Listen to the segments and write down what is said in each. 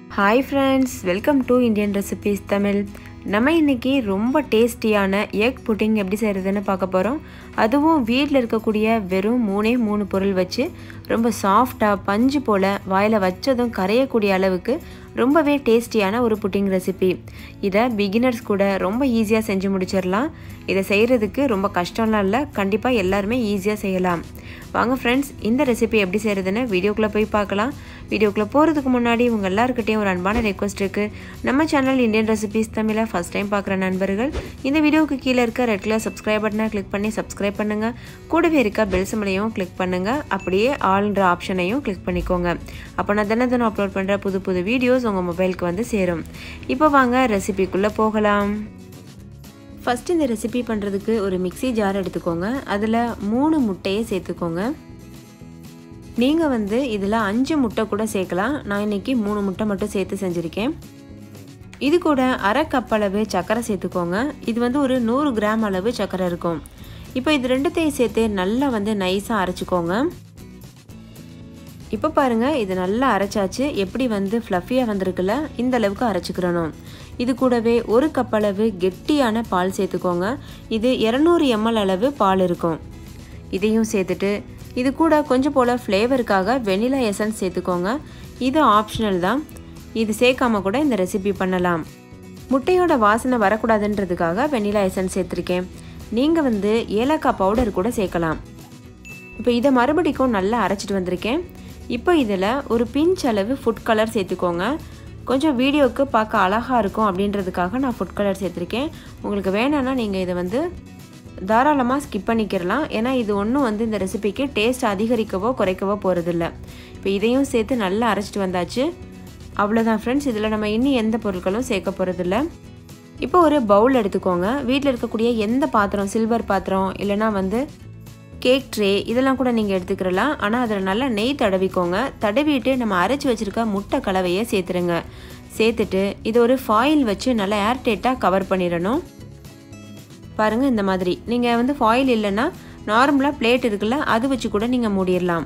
hi friends welcome to Indian recipes Tamil நம்ம இன்றைக்கி ரொம்ப டேஸ்டியான எக் புட்டிங் எப்படி செய்கிறதுன்னு பார்க்க போகிறோம் அதுவும் வீட்டில் இருக்கக்கூடிய வெறும் மூணே மூணு பொருள் வச்சு ரொம்ப சாஃப்டாக பஞ்சு போல் வாயில் வச்சதும் கரையக்கூடிய அளவுக்கு ரொம்பவே டேஸ்டியான ஒரு புட்டிங் ரெசிபி இதை பிகினர்ஸ் கூட ரொம்ப ஈஸியாக செஞ்சு முடிச்சிடலாம் இதை செய்கிறதுக்கு ரொம்ப கஷ்டம்லாம் இல்லை கண்டிப்பாக எல்லாருமே ஈஸியாக செய்யலாம் வாங்க ஃப்ரெண்ட்ஸ் இந்த ரெசிபி எப்படி செய்கிறதுன்னு வீடியோக்குள்ளே போய் பார்க்கலாம் வீடியோக்குள்ளே போகிறதுக்கு முன்னாடி உங்கள் எல்லாருக்கிட்டையும் ஒரு அன்பான ரெக்வஸ்ட் இருக்குது நம்ம சேனல் இந்தியன் ரெசிபிஸ் தமிழை ஃபஸ்ட் டைம் பார்க்குற நண்பர்கள் இந்த வீடியோவுக்கு கீழே இருக்க ரெட் கலர் சப்ஸ்கிரைப் பட்டனை கிளிக் பண்ணி சப்ஸ்கிரைப் பண்ணுங்கள் கூடவே இருக்க பெல் சிம்லையும் கிளிக் பண்ணுங்கள் அப்படியே ஆல்ன்ற ஆப்ஷனையும் கிளிக் பண்ணிக்கோங்க அப்போ நான் தினம் தினம் அப்லோட் பண்ணுற புது புது வீடியோஸ் உங்கள் மொபைலுக்கு வந்து சேரும் இப்போ வாங்க ரெசிபிக்குள்ளே போகலாம் ஃபஸ்ட்டு இந்த ரெசிபி பண்ணுறதுக்கு ஒரு மிக்சி ஜார் எடுத்துக்கோங்க அதில் மூணு முட்டையை சேர்த்துக்கோங்க நீங்கள் வந்து இதில் அஞ்சு முட்டை கூட சேர்க்கலாம் நான் இன்றைக்கி மூணு முட்டை மட்டும் சேர்த்து செஞ்சுருக்கேன் இது கூட அரை கப் அளவு சர்க்கரை சேர்த்துக்கோங்க இது வந்து ஒரு நூறு கிராம் அளவு சர்க்கரை இருக்கும் இப்போ இது ரெண்டுத்தையும் சேர்த்து நல்லா வந்து நைஸாக அரைச்சிக்கோங்க இப்போ பாருங்கள் இது நல்லா அரைச்சாச்சு எப்படி வந்து ஃப்ளஃபியாக வந்திருக்குல்ல இந்த அளவுக்கு அரைச்சிக்கிறணும் இது கூடவே ஒரு கப் அளவு கெட்டியான பால் சேர்த்துக்கோங்க இது இரநூறு எம்எல் அளவு பால் இருக்கும் இதையும் சேர்த்துட்டு இது கூட கொஞ்சம் போல் ஃப்ளேவருக்காக வெனிலா எசன்ஸ் சேர்த்துக்கோங்க இது ஆப்ஷனல் தான் இது சேர்க்காம கூட இந்த ரெசிபி பண்ணலாம் முட்டையோட வாசனை வரக்கூடாதுன்றதுக்காக வெனிலா எசன்ஸ் சேர்த்துருக்கேன் நீங்கள் வந்து ஏலக்காய் பவுடர் கூட சேர்க்கலாம் இப்போ இதை மறுபடிக்கும் நல்லா அரைச்சிட்டு வந்திருக்கேன் இப்போ இதில் ஒரு பிஞ்ச் அளவு ஃபுட் கலர் சேர்த்துக்கோங்க கொஞ்சம் வீடியோவுக்கு பார்க்க அழகாக இருக்கும் அப்படின்றதுக்காக நான் ஃபுட் கலர் சேர்த்துருக்கேன் உங்களுக்கு வேணான்னா நீங்கள் இதை வந்து தாராளமாக ஸ்கிப் பண்ணிக்கிறலாம் ஏன்னா இது ஒன்றும் வந்து இந்த ரெசிபிக்கு டேஸ்ட் அதிகரிக்கவோ குறைக்கவோ போகிறதில்ல இப்போ இதையும் சேர்த்து நல்லா அரைச்சிட்டு வந்தாச்சு அவ்வளோதான் ஃப்ரெண்ட்ஸ் இதில் நம்ம இன்னும் எந்த பொருட்களும் சேர்க்க போகிறதில்ல இப்போ ஒரு பவுல் எடுத்துக்கோங்க வீட்டில் இருக்கக்கூடிய எந்த பாத்திரம் சில்வர் பாத்திரம் இல்லைனா வந்து கேக் ட்ரே இதெல்லாம் கூட நீங்கள் எடுத்துக்கிறலாம் ஆனால் அதில் நல்லா நெய் தடவிக்கோங்க தடவிட்டு நம்ம அரைச்சி வச்சுருக்க முட்டை கலவையை சேர்த்துருங்க சேர்த்துட்டு இது ஒரு ஃபாயில் வச்சு நல்லா ஏர்டேட்டாக கவர் பண்ணிடணும் பாருங்கள் இந்த மாதிரி நீங்கள் வந்து ஃபாயில் இல்லைன்னா நார்மலாக பிளேட் இருக்குல்ல அது வச்சு கூட நீங்கள் மூடிடலாம்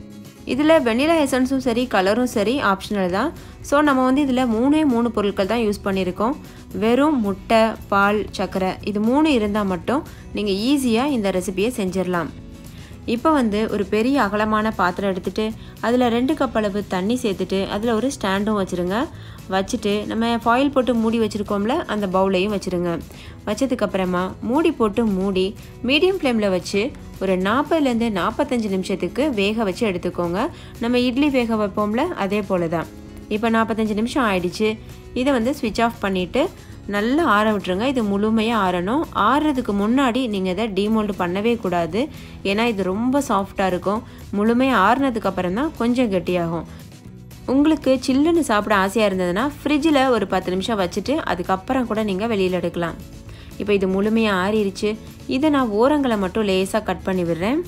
இதில் வெனிலா எசன்ஸும் சரி கலரும் சரி ஆப்ஷனல் தான் ஸோ நம்ம வந்து இதில் மூணே மூணு பொருட்கள் தான் யூஸ் பண்ணியிருக்கோம் வெறும் முட்டை பால் சர்க்கரை இது மூணு இருந்தால் மட்டும் நீங்கள் ஈஸியாக இந்த ரெசிபியை செஞ்சிடலாம் இப்போ வந்து ஒரு பெரிய அகலமான பாத்திரம் எடுத்துகிட்டு அதில் ரெண்டு கப் அளவு தண்ணி சேர்த்துட்டு அதில் ஒரு ஸ்டாண்டும் வச்சுருங்க வச்சுட்டு நம்ம ஃபாயில் போட்டு மூடி வச்சுருக்கோம்ல அந்த பவுலையும் வச்சுருங்க வச்சதுக்கப்புறமா மூடி போட்டு மூடி மீடியம் ஃப்ளேமில் வச்சு ஒரு நாற்பதுலேருந்து நாற்பத்தஞ்சு நிமிஷத்துக்கு வேக வச்சு எடுத்துக்கோங்க நம்ம இட்லி வேக வைப்போம்ல அதே போல் தான் இப்போ நாற்பத்தஞ்சு நிமிஷம் ஆயிடுச்சு இதை வந்து ஸ்விட்ச் ஆஃப் பண்ணிவிட்டு நல்லா ஆற விட்டுருங்க இது முழுமையாக ஆறணும் ஆறுறதுக்கு முன்னாடி நீங்கள் இதை டீமோல்டு பண்ணவே கூடாது ஏன்னா இது ரொம்ப சாஃப்டாக இருக்கும் முழுமையாக ஆறுனதுக்கு அப்புறம் தான் கொஞ்சம் கெட்டியாகும் உங்களுக்கு சில்லுன்னு சாப்பிட ஆசையாக இருந்ததுன்னா ஃப்ரிட்ஜில் ஒரு பத்து நிமிஷம் வச்சுட்டு அதுக்கப்புறம் கூட நீங்கள் வெளியில் எடுக்கலாம் இப்போ இது முழுமையாக ஆறிடுச்சு இதை நான் ஓரங்களை மட்டும் லேசாக கட் பண்ணி விடுறேன்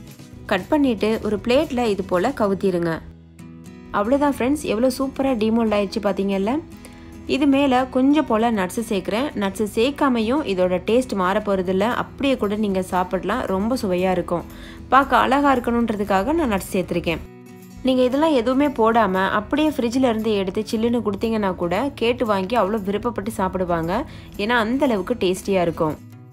கட் பண்ணிவிட்டு ஒரு பிளேட்டில் இது போல் கவுத்திடுங்க அவ்வளோதான் ஃப்ரெண்ட்ஸ் எவ்வளோ சூப்பராக டிமோல்ட் ஆயிடுச்சு பார்த்தீங்கல்ல இது மேலே கொஞ்சம் போல் நட்ஸு சேர்க்குறேன் நட்ஸு சேர்க்காமையும் இதோட டேஸ்ட் மாற போகிறதில்ல அப்படியே கூட நீங்கள் சாப்பிடலாம் ரொம்ப சுவையாக இருக்கும் பார்க்க அழகாக இருக்கணுன்றதுக்காக நான் நட்ஸ் சேர்த்துருக்கேன் நீங்கள் இதெல்லாம் எதுவுமே போடாமல் அப்படியே ஃப்ரிட்ஜில் இருந்து எடுத்து சில்லுன்னு கொடுத்தீங்கன்னா கூட கேட்டு வாங்கி அவ்வளோ விருப்பப்பட்டு சாப்பிடுவாங்க ஏன்னா அந்தளவுக்கு டேஸ்டியாக இருக்கும்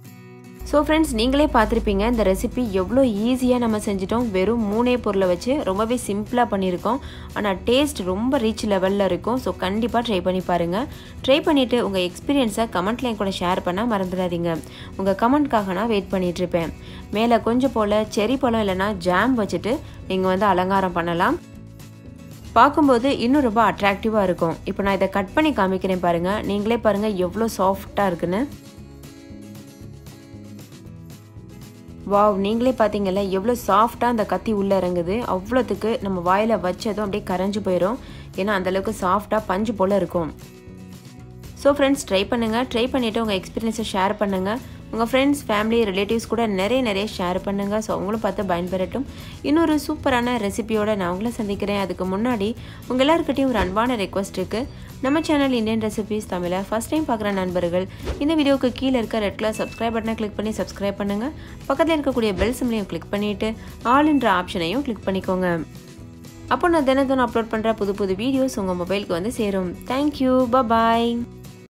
ஸோ ஃப்ரெண்ட்ஸ் நீங்களே பார்த்துருப்பீங்க இந்த ரெசிபி எவ்வளோ ஈஸியாக நம்ம செஞ்சிட்டோம் வெறும் மூணே பொருளை வச்சு ரொம்பவே சிம்பிளாக பண்ணியிருக்கோம் ஆனால் டேஸ்ட் ரொம்ப ரீச் லெவலில் இருக்கும் ஸோ கண்டிப்பாக ட்ரை பண்ணி பாருங்கள் ட்ரை பண்ணிவிட்டு உங்கள் எக்ஸ்பீரியன்ஸை கமெண்ட்லேயும் கூட ஷேர் பண்ண மறந்துடாதீங்க உங்கள் கமெண்ட்காக நான் வெயிட் பண்ணிகிட்ருப்பேன் மேலே கொஞ்சம் போல் செரி பழம் இல்லைனா ஜாம் வச்சுட்டு நீங்கள் வந்து அலங்காரம் பண்ணலாம் பார்க்கும்போது இன்னும் ரொம்ப அட்ராக்டிவாக இருக்கும் இப்போ நான் இதை கட் பண்ணி காமிக்கிறேன் பாருங்கள் நீங்களே பாருங்கள் எவ்வளோ சாஃப்டாக இருக்குன்னு வாவ் நீங்களே பார்த்தீங்கல்ல எவ்வளோ சாஃப்டாக அந்த கத்தி உள்ளே இறங்குது அவ்வளோத்துக்கு நம்ம வாயில் வச்சதும் அப்படியே கரைஞ்சி போயிடும் ஏன்னா அந்தளவுக்கு சாஃப்டாக பஞ்சு போல் இருக்கும் ஸோ ஃப்ரெண்ட்ஸ் ட்ரை பண்ணுங்கள் ட்ரை பண்ணிவிட்டு உங்கள் எக்ஸ்பீரியன்ஸை ஷேர் பண்ணுங்கள் உங்கள் ஃப்ரெண்ட்ஸ் ஃபேமிலி ரிலேட்டிவ்ஸ் கூட நிறைய நிறைய ஷேர் பண்ணுங்கள் ஸோ அவங்களும் பார்த்து பயன்பெறட்டும் இன்னொரு சூப்பரான ரெசிபியோட நான் உங்களை சந்திக்கிறேன் அதுக்கு முன்னாடி உங்கள் எல்லாருக்கிட்டையும் ஒரு அன்பான ரெக்வஸ்ட் இருக்குது நம்ம சேனல் இந்தியன் ரெசிபிஸ் தமிழை ஃபஸ்ட் டைம் பார்க்குற நண்பர்கள் இந்த வீடியோக்கு கீழே இருக்க ரெட் கலர் சப்ஸ்கிரைப் பட்டனை கிளிக் பண்ணி சப்ஸ்கிரைப் பண்ணுங்கள் பக்கத்தில் இருக்கக்கூடிய பெல் சிம்லையும் கிளிக் பண்ணிவிட்டு ஆல் என்ற ஆப்ஷனையும் கிளிக் பண்ணிக்கோங்க அப்போ நான் தினம் தினம் அப்லோட் பண்ணுற புது புது வீடியோஸ் உங்கள் மொபைலுக்கு வந்து சேரும் தேங்க்யூ பாய்